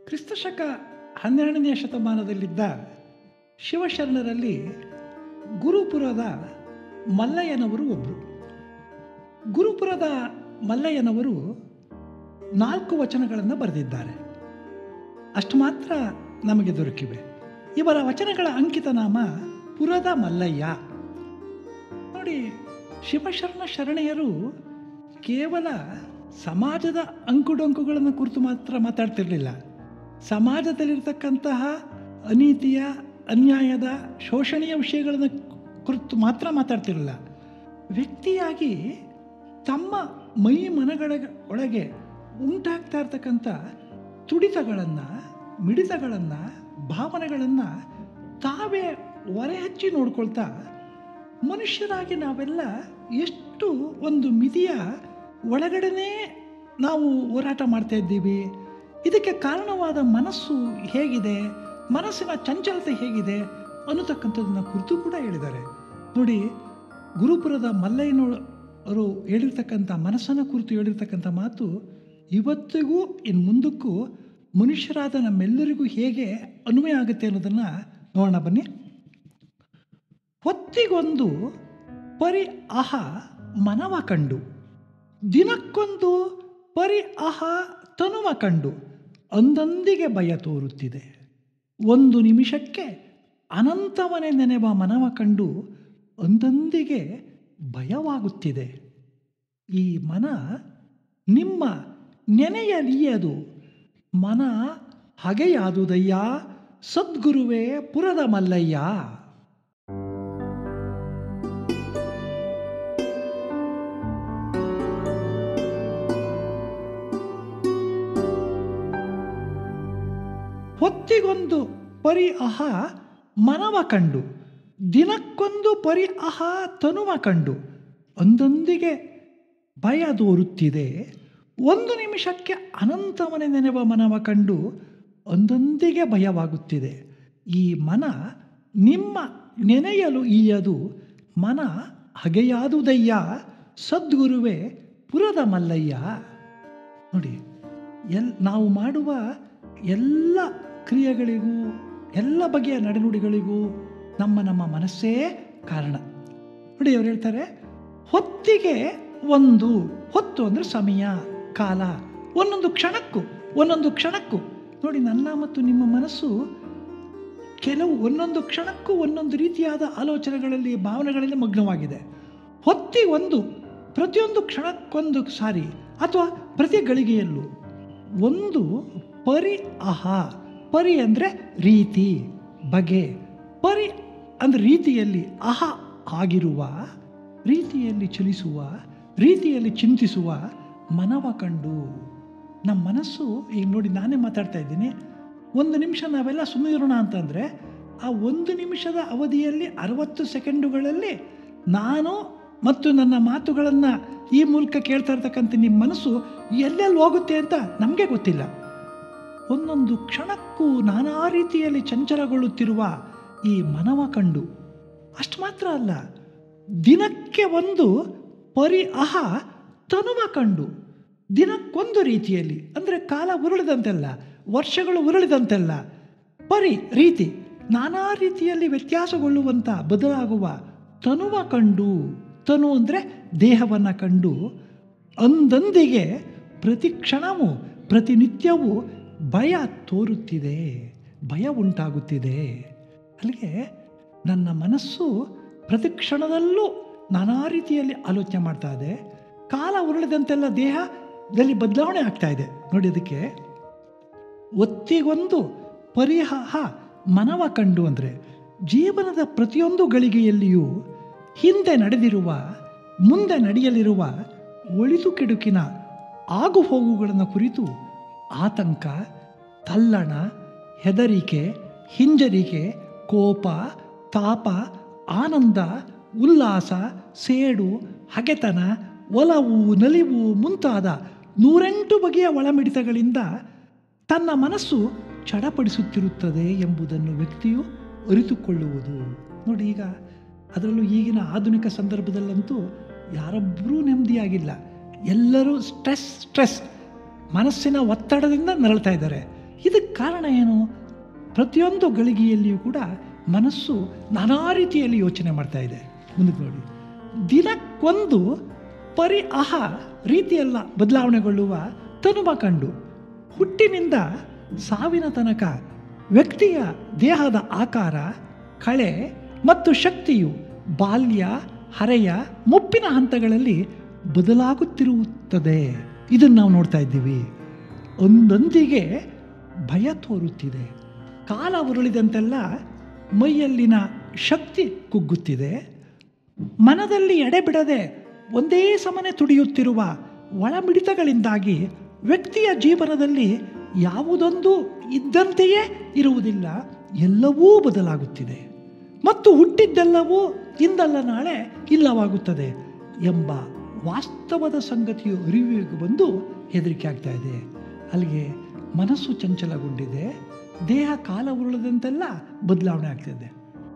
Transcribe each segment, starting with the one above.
ಕ್ರಿಸ್ತಶಕ ಹನ್ನೆರಡನೆಯ ಶತಮಾನದಲ್ಲಿದ್ದ ಶಿವಶರಣರಲ್ಲಿ ಗುರುಪುರದ ಮಲ್ಲಯ್ಯನವರು ಒಬ್ಬರು ಗುರುಪುರದ ಮಲ್ಲಯ್ಯನವರು ನಾಲ್ಕು ವಚನಗಳನ್ನು ಬರೆದಿದ್ದಾರೆ ಅಷ್ಟು ಮಾತ್ರ ನಮಗೆ ದೊರಕಿವೆ ಇವರ ವಚನಗಳ ಅಂಕಿತ ನಾಮ ಪುರದ ಮಲ್ಲಯ್ಯ ನೋಡಿ ಶಿವಶರಣ ಶರಣೆಯರು ಕೇವಲ ಸಮಾಜದ ಅಂಕುಡೊಂಕುಗಳನ್ನು ಕುರಿತು ಮಾತ್ರ ಮಾತಾಡ್ತಿರಲಿಲ್ಲ ಸಮಾಜದಲ್ಲಿರ್ತಕ್ಕಂತಹ ಅನೀತಿಯ ಅನ್ಯಾಯದ ಶೋಷಣೀಯ ವಿಷಯಗಳನ್ನು ಕುರಿತು ಮಾತ್ರ ಮಾತಾಡ್ತಿರಲಿಲ್ಲ ವ್ಯಕ್ತಿಯಾಗಿ ತಮ್ಮ ಮೈ ಮನಗಳ ಒಳಗೆ ಉಂಟಾಗ್ತಾ ಇರ್ತಕ್ಕಂಥ ತುಡಿತಗಳನ್ನು ಮಿಡಿತಗಳನ್ನು ಭಾವನೆಗಳನ್ನು ತಾವೇ ಹೊರೆ ಹಚ್ಚಿ ನೋಡ್ಕೊಳ್ತಾ ಮನುಷ್ಯರಾಗಿ ನಾವೆಲ್ಲ ಎಷ್ಟು ಒಂದು ಮಿತಿಯ ಒಳಗಡೆನೇ ನಾವು ಹೋರಾಟ ಮಾಡ್ತಾ ಇದ್ದೀವಿ ಇದಕ್ಕೆ ಕಾರಣವಾದ ಮನಸ್ಸು ಹೇಗಿದೆ ಮನಸ್ಸಿನ ಚಂಚಲತೆ ಹೇಗಿದೆ ಅನ್ನತಕ್ಕಂಥದ್ದನ್ನ ಕುರಿತು ಕೂಡ ಹೇಳಿದ್ದಾರೆ ನೋಡಿ ಗುರುಪುರದ ಮಲ್ಲಯ್ಯನವರು ಹೇಳಿರ್ತಕ್ಕಂಥ ಮನಸ್ಸನ್ನು ಕುರಿತು ಹೇಳಿರ್ತಕ್ಕಂಥ ಮಾತು ಇವತ್ತಿಗೂ ಇನ್ನು ಮುಂದಕ್ಕೂ ಮನುಷ್ಯರಾದ ನಮ್ಮೆಲ್ಲರಿಗೂ ಹೇಗೆ ಅನ್ವಯ ಆಗುತ್ತೆ ಅನ್ನೋದನ್ನು ನೋಡೋಣ ಬನ್ನಿ ಹೊತ್ತಿಗೊಂದು ಪರಿ ಅಹ ಮನವ ಕಂಡು ದಿನಕ್ಕೊಂದು ಪರಿ ಅಹ ತನುವ ಕಂಡು ಅಂದಂದಿಗೆ ಭಯ ತೋರುತ್ತಿದೆ ಒಂದು ನಿಮಿಷಕ್ಕೆ ಅನಂತವನೇ ನೆನೆವ ಮನವ ಕಂಡು ಅಂದಂದಿಗೆ ಭಯವಾಗುತ್ತಿದೆ ಈ ಮನ ನಿಮ್ಮ ನೆನೆಯಲಿಯದು ಮನ ಹಗೆಯಾದುದಯ್ಯ ಸದ್ಗುರುವೇ ಪುರದ ಮಲ್ಲಯ್ಯ ಹೊತ್ತಿಗೊಂದು ಪರಿ ಅಹ ಮನವ ಕಂಡು ದಿನಕ್ಕೊಂದು ಪರಿ ಅಹ ತನುವ ಕಂಡು ಒಂದೊಂದಿಗೆ ಭಯ ದೋರುತ್ತಿದೆ ಒಂದು ನಿಮಿಷಕ್ಕೆ ಅನಂತವನೆ ನೆನೆವ ಮನವ ಕಂಡು ಒಂದೊಂದಿಗೆ ಭಯವಾಗುತ್ತಿದೆ ಈ ಮನ ನಿಮ್ಮ ನೆನೆಯಲು ಈಯದು ಮನ ಹಗೆಯಾದುದಯ್ಯ ಸದ್ಗುರುವೇ ಪುರದ ಮಲ್ಲಯ್ಯ ನೋಡಿ ಎಲ್ ನಾವು ಮಾಡುವ ಎಲ್ಲ ಕ್ರಿಯೆಗಳಿಗೂ ಎಲ್ಲ ಬಗೆಯ ನಡೆನುಡಿಗಳಿಗೂ ನಮ್ಮ ನಮ್ಮ ಮನಸ್ಸೇ ಕಾರಣ ನೋಡಿ ಅವ್ರು ಹೇಳ್ತಾರೆ ಹೊತ್ತಿಗೆ ಒಂದು ಹೊತ್ತು ಅಂದರೆ ಸಮಯ ಕಾಲ ಒಂದೊಂದು ಕ್ಷಣಕ್ಕೂ ಒಂದೊಂದು ಕ್ಷಣಕ್ಕೂ ನೋಡಿ ನನ್ನ ಮತ್ತು ನಿಮ್ಮ ಮನಸ್ಸು ಕೆಲವು ಒಂದೊಂದು ಕ್ಷಣಕ್ಕೂ ಒಂದೊಂದು ರೀತಿಯಾದ ಆಲೋಚನೆಗಳಲ್ಲಿ ಭಾವನೆಗಳಲ್ಲಿ ಮಗ್ನವಾಗಿದೆ ಹೊತ್ತಿ ಒಂದು ಪ್ರತಿಯೊಂದು ಕ್ಷಣಕ್ಕೊಂದು ಸಾರಿ ಅಥವಾ ಪ್ರತಿ ಗಳಿಗೆಯಲ್ಲೂ ಒಂದು ಪರಿ ಅಹ ಪರಿ ಅಂದರೆ ರೀತಿ ಬಗೆ ಪರಿ ಅಂದರೆ ರೀತಿಯಲ್ಲಿ ಅಹ ಆಗಿರುವ ರೀತಿಯಲ್ಲಿ ಚಲಿಸುವ ರೀತಿಯಲ್ಲಿ ಚಿಂತಿಸುವ ಮನವ ಕಂಡು ನಮ್ಮ ಮನಸ್ಸು ಈಗ ನೋಡಿ ನಾನೇ ಮಾತಾಡ್ತಾ ಇದ್ದೀನಿ ಒಂದು ನಿಮಿಷ ನಾವೆಲ್ಲ ಸುಮ್ಮನಿರೋಣ ಅಂತಂದರೆ ಆ ಒಂದು ನಿಮಿಷದ ಅವಧಿಯಲ್ಲಿ ಅರವತ್ತು ಸೆಕೆಂಡುಗಳಲ್ಲಿ ನಾನು ಮತ್ತು ನನ್ನ ಮಾತುಗಳನ್ನು ಈ ಮೂಲಕ ಕೇಳ್ತಾ ಇರ್ತಕ್ಕಂಥ ನಿಮ್ಮ ಮನಸ್ಸು ಎಲ್ಲೆಲ್ಲಿ ಹೋಗುತ್ತೆ ಅಂತ ನಮಗೆ ಗೊತ್ತಿಲ್ಲ ಒಂದೊಂದು ಕ್ಷಣಕ್ಕೂ ನಾನಾ ರೀತಿಯಲ್ಲಿ ಚಂಚಲಗೊಳ್ಳುತ್ತಿರುವ ಈ ಮನವ ಕಂಡು ಅಷ್ಟು ಮಾತ್ರ ಅಲ್ಲ ದಿನಕ್ಕೆ ಒಂದು ಪರಿ ಅಹ ತನುವ ಕಂಡು ದಿನಕ್ಕೊಂದು ರೀತಿಯಲ್ಲಿ ಅಂದರೆ ಕಾಲ ಉರುಳಿದಂತೆಲ್ಲ ವರ್ಷಗಳು ಉರುಳಿದಂತೆಲ್ಲ ಪರಿ ರೀತಿ ನಾನಾ ರೀತಿಯಲ್ಲಿ ವ್ಯತ್ಯಾಸಗೊಳ್ಳುವಂಥ ಬದಲಾಗುವ ತನುವ ಕಂಡು ತನು ಅಂದರೆ ದೇಹವನ್ನು ಕಂಡು ಅಂದಂದಿಗೆ ಪ್ರತಿ ಕ್ಷಣವೂ ಪ್ರತಿನಿತ್ಯವೂ ಭಯ ತೋರುತ್ತಿದೆ ಭಯ ಉಂಟಾಗುತ್ತಿದೆ ಅಲ್ಲಿಗೆ ನನ್ನ ಮನಸ್ಸು ಪ್ರತಿ ಕ್ಷಣದಲ್ಲೂ ನಾನಾ ರೀತಿಯಲ್ಲಿ ಆಲೋಚನೆ ಮಾಡ್ತಾ ಇದೆ ಕಾಲ ಉರುಳಿದಂತೆಲ್ಲ ದೇಹದಲ್ಲಿ ಬದಲಾವಣೆ ಆಗ್ತಾ ಇದೆ ನೋಡಿ ಅದಕ್ಕೆ ಒತ್ತಿಗೊಂದು ಪರಿಹ ಮನವ ಕಂಡು ಅಂದರೆ ಜೀವನದ ಪ್ರತಿಯೊಂದು ಗಳಿಗೆಯಲ್ಲಿಯೂ ಹಿಂದೆ ನಡೆದಿರುವ ಮುಂದೆ ನಡೆಯಲಿರುವ ಒಳಿತು ಕೆಡುಕಿನ ಆಗು ಹೋಗುಗಳನ್ನು ಕುರಿತು ಆತಂಕ ತಲ್ಲಣ ಹೆದರಿಕೆ ಹಿಂಜರಿಕೆ ಕೋಪ ತಾಪ ಆನಂದ ಉಲ್ಲಾಸ ಸೇಡು ಹಗೆತನ ಒಲವು ನಲಿವು ಮುಂತಾದ ನೂರೆಂಟು ಬಗೆಯ ಒಳಮಿಡಿತಗಳಿಂದ ತನ್ನ ಮನಸ್ಸು ಚಡಪಡಿಸುತ್ತಿರುತ್ತದೆ ಎಂಬುದನ್ನು ವ್ಯಕ್ತಿಯು ಅರಿತುಕೊಳ್ಳುವುದು ನೋಡಿ ಈಗ ಅದರಲ್ಲೂ ಈಗಿನ ಆಧುನಿಕ ಸಂದರ್ಭದಲ್ಲಂತೂ ಯಾರೊಬ್ಬರೂ ನೆಮ್ಮದಿಯಾಗಿಲ್ಲ ಎಲ್ಲರೂ ಸ್ಟ್ರೆಸ್ ಸ್ಟ್ರೆಸ್ ಮನಸ್ಸಿನ ಒತ್ತಡದಿಂದ ನರಳ್ತಾ ಇದ್ದಾರೆ ಇದಕ್ಕೆ ಕಾರಣ ಏನು ಪ್ರತಿಯೊಂದು ಗಳಿಗೆಯಲ್ಲಿಯೂ ಕೂಡ ಮನಸ್ಸು ನಾನಾ ರೀತಿಯಲ್ಲಿ ಯೋಚನೆ ಮಾಡ್ತಾ ಇದೆ ಮುಂದಕ್ಕೆ ನೋಡಿ ದಿನಕ್ಕೊಂದು ಪರಿ ಅಹ ರೀತಿಯೆಲ್ಲ ಬದಲಾವಣೆಗೊಳ್ಳುವ ತನುಮ ಕಂಡು ಹುಟ್ಟಿನಿಂದ ಸಾವಿನ ತನಕ ವ್ಯಕ್ತಿಯ ದೇಹದ ಆಕಾರ ಕಳೆ ಮತ್ತು ಶಕ್ತಿಯು ಬಾಲ್ಯ ಹರೆಯ ಮುಪ್ಪಿನ ಹಂತಗಳಲ್ಲಿ ಬದಲಾಗುತ್ತಿರುತ್ತದೆ ಇದನ್ನು ನಾವು ನೋಡ್ತಾ ಇದ್ದೀವಿ ಒಂದೊಂದಿಗೆ ಭಯ ತೋರುತ್ತಿದೆ ಕಾಲ ಉರುಳಿದಂತೆಲ್ಲ ಮೈಯಲ್ಲಿನ ಶಕ್ತಿ ಕುಗ್ಗುತ್ತಿದೆ ಮನದಲ್ಲಿ ಎಡೆಬಿಡದೆ ಒಂದೇ ಸಮನೆ ತುಡಿಯುತ್ತಿರುವ ಒಳಮಿಡಿತಗಳಿಂದಾಗಿ ವ್ಯಕ್ತಿಯ ಜೀವನದಲ್ಲಿ ಯಾವುದೊಂದು ಇದ್ದಂತೆಯೇ ಇರುವುದಿಲ್ಲ ಎಲ್ಲವೂ ಬದಲಾಗುತ್ತಿದೆ ಮತ್ತು ಹುಟ್ಟಿದ್ದೆಲ್ಲವೂ ಇಂದಲ್ಲ ನಾಳೆ ಇಲ್ಲವಾಗುತ್ತದೆ ಎಂಬ ವಾಸ್ತವದ ಸಂಗತಿಯು ಅರಿವಿಗೆ ಬಂದು ಹೆದರಿಕೆ ಆಗ್ತಾ ಇದೆ ಅಲ್ಲಿಗೆ ಮನಸ್ಸು ಚಂಚಲಗೊಂಡಿದೆ ದೇಹ ಕಾಲ ಉರುಳದಂತೆಲ್ಲ ಬದಲಾವಣೆ ಆಗ್ತಿದೆ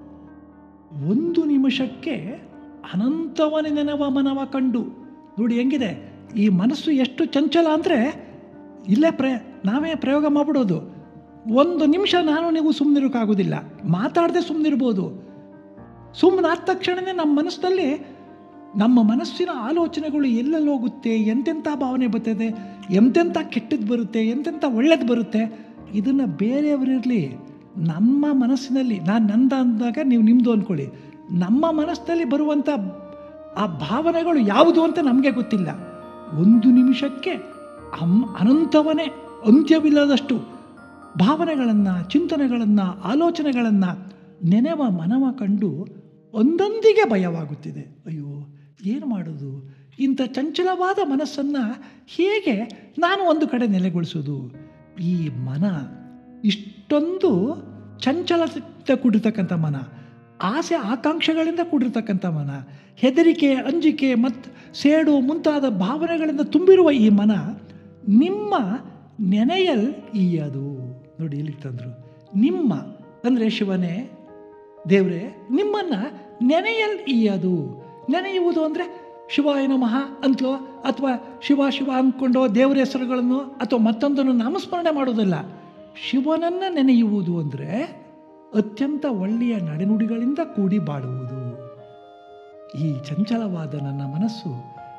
ಒಂದು ನಿಮಿಷಕ್ಕೆ ಅನಂತವನ ನೆನವ ಮನವ ಕಂಡು ನೋಡಿ ಹೆಂಗಿದೆ ಈ ಮನಸ್ಸು ಎಷ್ಟು ಚಂಚಲ ಅಂದರೆ ಇಲ್ಲೇ ಪ್ರಯ ನಾವೇ ಪ್ರಯೋಗ ಮಾಡಿಬಿಡೋದು ಒಂದು ನಿಮಿಷ ನಾನು ನೀವು ಸುಮ್ಮನಿರೋಕ್ಕಾಗೋದಿಲ್ಲ ಮಾತಾಡದೆ ಸುಮ್ಮನಿರ್ಬೋದು ಸುಮ್ಮನಾದ ತಕ್ಷಣವೇ ನಮ್ಮ ಮನಸ್ಸಿನಲ್ಲಿ ನಮ್ಮ ಮನಸ್ಸಿನ ಆಲೋಚನೆಗಳು ಎಲ್ಲೆಲ್ಲಿ ಹೋಗುತ್ತೆ ಎಂತೆಂಥ ಭಾವನೆ ಬರ್ತದೆ ಎಂತೆಂಥ ಕೆಟ್ಟದ್ದು ಬರುತ್ತೆ ಎಂತೆಂಥ ಒಳ್ಳೇದು ಬರುತ್ತೆ ಇದನ್ನು ಬೇರೆಯವರಿರಲಿ ನಮ್ಮ ಮನಸ್ಸಿನಲ್ಲಿ ನಾನು ನಂದ ಅಂದಾಗ ನೀವು ನಿಮ್ಮದು ಅಂದ್ಕೊಳ್ಳಿ ನಮ್ಮ ಮನಸ್ಸಿನಲ್ಲಿ ಬರುವಂಥ ಆ ಭಾವನೆಗಳು ಯಾವುದು ಅಂತ ನಮಗೆ ಗೊತ್ತಿಲ್ಲ ಒಂದು ನಿಮಿಷಕ್ಕೆ ಅಮ್ ಅನಂತವನೇ ಅಂತ್ಯವಿಲ್ಲದಷ್ಟು ಭಾವನೆಗಳನ್ನು ಚಿಂತನೆಗಳನ್ನು ಆಲೋಚನೆಗಳನ್ನು ನೆನೆವ ಮನವ ಕಂಡು ಒಂದೊಂದಿಗೆ ಭಯವಾಗುತ್ತಿದೆ ಅಯ್ಯೋ ಏನು ಮಾಡೋದು ಇಂಥ ಚಂಚಲವಾದ ಮನಸ್ಸನ್ನು ಹೇಗೆ ನಾನು ಒಂದು ಕಡೆ ನೆಲೆಗೊಳಿಸೋದು ಈ ಮನ ಇಷ್ಟೊಂದು ಚಂಚಲತೆ ಕೂಡಿರ್ತಕ್ಕಂಥ ಮನ ಆಸೆ ಆಕಾಂಕ್ಷೆಗಳಿಂದ ಕೂಡಿರ್ತಕ್ಕಂಥ ಮನ ಹೆದರಿಕೆ ಅಂಜಿಕೆ ಮತ್ತು ಸೇಡು ಮುಂತಾದ ಭಾವನೆಗಳಿಂದ ತುಂಬಿರುವ ಈ ಮನ ನಿಮ್ಮ ನೆನೆಯಲ್ ಈಯದು ನೋಡಿ ಇಲ್ಲಿ ತಂದರು ನಿಮ್ಮ ಅಂದರೆ ಶಿವನೇ ದೇವರೇ ನಿಮ್ಮನ್ನು ನೆನೆಯಲ್ ಈಯದು ನೆನೆಯುವುದು ಅಂದರೆ ಶಿವಾಯ ನಮಃ ಅಂತಲೋ ಅಥವಾ ಶಿವ ಶಿವ ಅಂದ್ಕೊಂಡೋ ದೇವರ ಹೆಸರುಗಳನ್ನು ಅಥವಾ ಮತ್ತೊಂದನ್ನು ನಾಮಸ್ಮರಣೆ ಮಾಡೋದಲ್ಲ ಶಿವನನ್ನು ನೆನೆಯುವುದು ಅಂದರೆ ಅತ್ಯಂತ ಒಳ್ಳೆಯ ನಡೆನುಡಿಗಳಿಂದ ಕೂಡಿ ಬಾಳುವುದು ಈ ಚಂಚಲವಾದ ನನ್ನ ಮನಸ್ಸು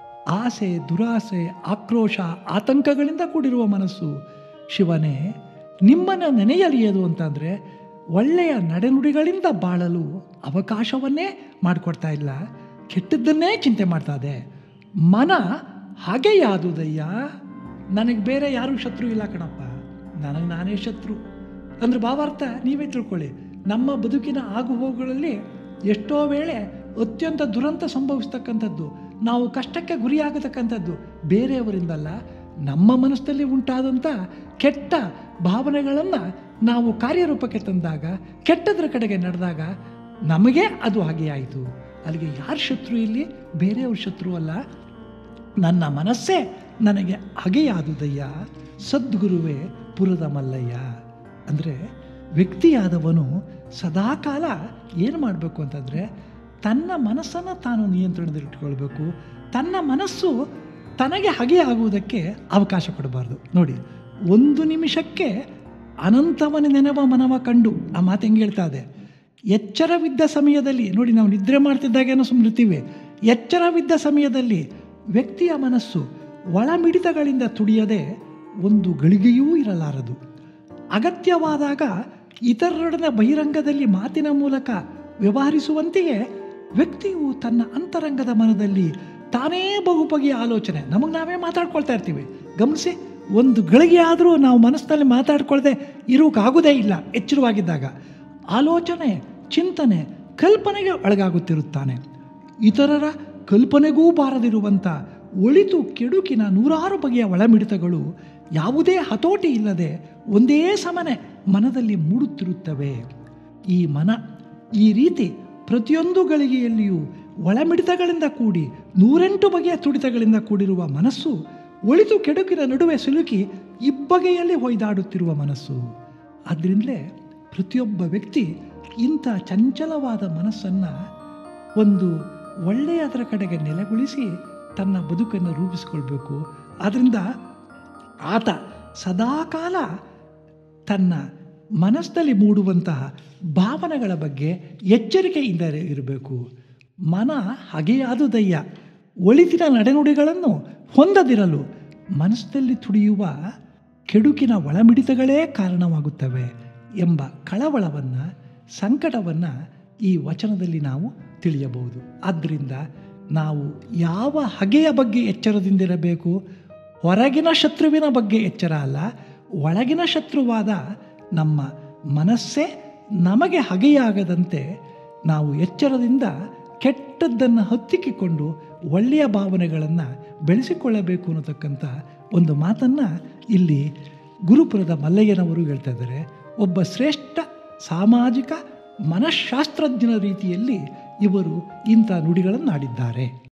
ಆಸೆ ದುರಾಸೆ ಆಕ್ರೋಶ ಆತಂಕಗಳಿಂದ ಕೂಡಿರುವ ಮನಸ್ಸು ಶಿವನೇ ನಿಮ್ಮನ್ನು ನೆನೆಯಲಿಯದು ಅಂತಂದರೆ ಒಳ್ಳೆಯ ನಡೆನುಡಿಗಳಿಂದ ಬಾಳಲು ಅವಕಾಶವನ್ನೇ ಮಾಡಿಕೊಡ್ತಾ ಇಲ್ಲ ಕೆಟ್ಟದ್ದನ್ನೇ ಚಿಂತೆ ಮಾಡ್ತಾ ಇದೆ ಮನ ಹಾಗೆ ಯಾದುದಯ್ಯ ನನಗೆ ಬೇರೆ ಯಾರೂ ಶತ್ರು ಇಲ್ಲ ಕಣಪ್ಪ ನನಗೆ ನಾನೇ ಶತ್ರು ಅಂದ್ರೆ ಭಾವಾರ್ಥ ನೀವೇ ತಿಳ್ಕೊಳ್ಳಿ ನಮ್ಮ ಬದುಕಿನ ಆಗುಹೋಗುಗಳಲ್ಲಿ ಎಷ್ಟೋ ವೇಳೆ ಅತ್ಯಂತ ದುರಂತ ಸಂಭವಿಸ್ತಕ್ಕಂಥದ್ದು ನಾವು ಕಷ್ಟಕ್ಕೆ ಗುರಿಯಾಗತಕ್ಕಂಥದ್ದು ಬೇರೆಯವರಿಂದಲ್ಲ ನಮ್ಮ ಮನಸ್ಸಲ್ಲಿ ಉಂಟಾದಂಥ ಕೆಟ್ಟ ಭಾವನೆಗಳನ್ನು ನಾವು ಕಾರ್ಯರೂಪಕ್ಕೆ ತಂದಾಗ ಕೆಟ್ಟದ್ರ ಕಡೆಗೆ ನಡೆದಾಗ ನಮಗೆ ಅದು ಹಾಗೆ ಆಯಿತು ಅಲ್ಲಿಗೆ ಯಾರು ಶತ್ರು ಇಲ್ಲಿ ಬೇರೆಯವ್ರ ಶತ್ರು ಅಲ್ಲ ನನ್ನ ಮನಸ್ಸೇ ನನಗೆ ಹಗೆಯಾದುದಯ್ಯ ಸದ್ಗುರುವೇ ಪುರದ ಮಲ್ಲಯ್ಯ ಅಂದರೆ ವ್ಯಕ್ತಿಯಾದವನು ಸದಾಕಾಲ ಏನು ಮಾಡಬೇಕು ಅಂತಂದರೆ ತನ್ನ ಮನಸ್ಸನ್ನು ತಾನು ನಿಯಂತ್ರಣದಲ್ಲಿಟ್ಕೊಳ್ಬೇಕು ತನ್ನ ಮನಸ್ಸು ತನಗೆ ಹಗೆ ಆಗುವುದಕ್ಕೆ ಅವಕಾಶ ಕೊಡಬಾರ್ದು ನೋಡಿ ಒಂದು ನಿಮಿಷಕ್ಕೆ ಅನಂತವನ ನೆನವ ಮನವ ಕಂಡು ಆ ಮಾತು ಹೆಂಗೆ ಹೇಳ್ತಾ ಇದೆ ಎಚ್ಚರವಿದ್ದ ಸಮಯದಲ್ಲಿ ನೋಡಿ ನಾವು ನಿದ್ರೆ ಮಾಡ್ತಿದ್ದಾಗೇನೋ ಸುಮ್ಮನಿರ್ತೀವಿ ಎಚ್ಚರವಿದ್ದ ಸಮಯದಲ್ಲಿ ವ್ಯಕ್ತಿಯ ಮನಸ್ಸು ಒಳಮಿಡಿತಗಳಿಂದ ತುಡಿಯದೆ ಒಂದು ಗಳಿಗೆಯೂ ಇರಲಾರದು ಅಗತ್ಯವಾದಾಗ ಇತರರೊಡನೆ ಬಹಿರಂಗದಲ್ಲಿ ಮಾತಿನ ಮೂಲಕ ವ್ಯವಹರಿಸುವಂತೆಯೇ ವ್ಯಕ್ತಿಯು ತನ್ನ ಅಂತರಂಗದ ಮನದಲ್ಲಿ ತಾನೇ ಬಹುಬಗೆಯ ಆಲೋಚನೆ ನಮಗೆ ನಾವೇ ಮಾತಾಡ್ಕೊಳ್ತಾ ಇರ್ತೀವಿ ಗಮನಿಸಿ ಒಂದು ಗಳಿಗೆ ಆದರೂ ನಾವು ಮನಸ್ಸಿನಲ್ಲಿ ಮಾತಾಡ್ಕೊಳ್ದೆ ಇರೋಕ್ಕಾಗೋದೇ ಇಲ್ಲ ಎಚ್ಚರವಾಗಿದ್ದಾಗ ಆಲೋಚನೆ ಚಿಂತನೆ ಕಲ್ಪನೆಗೆ ಒಳಗಾಗುತ್ತಿರುತ್ತಾನೆ ಇತರರ ಕಲ್ಪನೆಗೂ ಬಾರದಿರುವಂಥ ಒಳಿತು ಕೆಡುಕಿನ ನೂರಾರು ಬಗೆಯ ಒಳಮಿಡಿತಗಳು ಯಾವುದೇ ಹತೋಟಿ ಇಲ್ಲದೆ ಒಂದೇ ಸಮನೆ ಮನದಲ್ಲಿ ಮೂಡುತ್ತಿರುತ್ತವೆ ಈ ಮನ ಈ ರೀತಿ ಪ್ರತಿಯೊಂದು ಗಳಿಗೆಯಲ್ಲಿಯೂ ಒಳಮಿಡಿತಗಳಿಂದ ಕೂಡಿ ನೂರೆಂಟು ಬಗೆಯ ತುಡಿತಗಳಿಂದ ಕೂಡಿರುವ ಮನಸ್ಸು ಒಳಿತು ಕೆಡುಕಿನ ನಡುವೆ ಸಿಲುಕಿ ಇಬ್ಬಗೆಯಲ್ಲಿ ಹೊಯ್ದಾಡುತ್ತಿರುವ ಮನಸ್ಸು ಆದ್ದರಿಂದಲೇ ಪ್ರತಿಯೊಬ್ಬ ವ್ಯಕ್ತಿ ಇಂಥ ಚಂಚಲವಾದ ಮನಸ್ಸನ್ನು ಒಂದು ಒಳ್ಳೆಯದರ ಕಡೆಗೆ ನೆಲೆಗೊಳಿಸಿ ತನ್ನ ಬದುಕನ್ನು ರೂಪಿಸಿಕೊಳ್ಬೇಕು ಆದ್ದರಿಂದ ಆತ ಸದಾಕಾಲ ತನ್ನ ಮನಸ್ಸಲ್ಲಿ ಮೂಡುವಂತಹ ಭಾವನೆಗಳ ಬಗ್ಗೆ ಎಚ್ಚರಿಕೆಯಿಂದ ಇರಬೇಕು ಮನ ಹಗೆಯಾದುದಯ್ಯ ಒಳಿತಿನ ನಡೆನುಡಿಗಳನ್ನು ಹೊಂದದಿರಲು ಮನಸ್ಸಿನಲ್ಲಿ ತುಡಿಯುವ ಕೆಡುಕಿನ ಒಳಮಿಡಿತಗಳೇ ಕಾರಣವಾಗುತ್ತವೆ ಎಂಬ ಕಳವಳವನ್ನು ಸಂಕಟವನ್ನು ಈ ವಚನದಲ್ಲಿ ನಾವು ತಿಳಿಯಬಹುದು ಆದ್ದರಿಂದ ನಾವು ಯಾವ ಹಗೆಯ ಬಗ್ಗೆ ಎಚ್ಚರದಿಂದಿರಬೇಕು ಹೊರಗಿನ ಶತ್ರುವಿನ ಬಗ್ಗೆ ಎಚ್ಚರ ಅಲ್ಲ ಒಳಗಿನ ಶತ್ರುವಾದ ನಮ್ಮ ಮನಸ್ಸೇ ನಮಗೆ ಹಗೆಯಾಗದಂತೆ ನಾವು ಎಚ್ಚರದಿಂದ ಕೆಟ್ಟದ್ದನ್ನು ಹತ್ತಿಕ್ಕಿಕೊಂಡು ಒಳ್ಳೆಯ ಭಾವನೆಗಳನ್ನು ಬೆಳೆಸಿಕೊಳ್ಳಬೇಕು ಅನ್ನತಕ್ಕಂಥ ಒಂದು ಮಾತನ್ನು ಇಲ್ಲಿ ಗುರುಪುರದ ಮಲ್ಲಯ್ಯನವರು ಹೇಳ್ತಾ ಇದ್ದಾರೆ ಒಬ್ಬ ಶ್ರೇಷ್ಠ ಸಾಮಾಜಿಕ ಮನಃಶಾಸ್ತ್ರಜ್ಞನ ರೀತಿಯಲ್ಲಿ ಇವರು ಇಂಥ ನುಡಿಗಳನ್ನು ಆಡಿದ್ದಾರೆ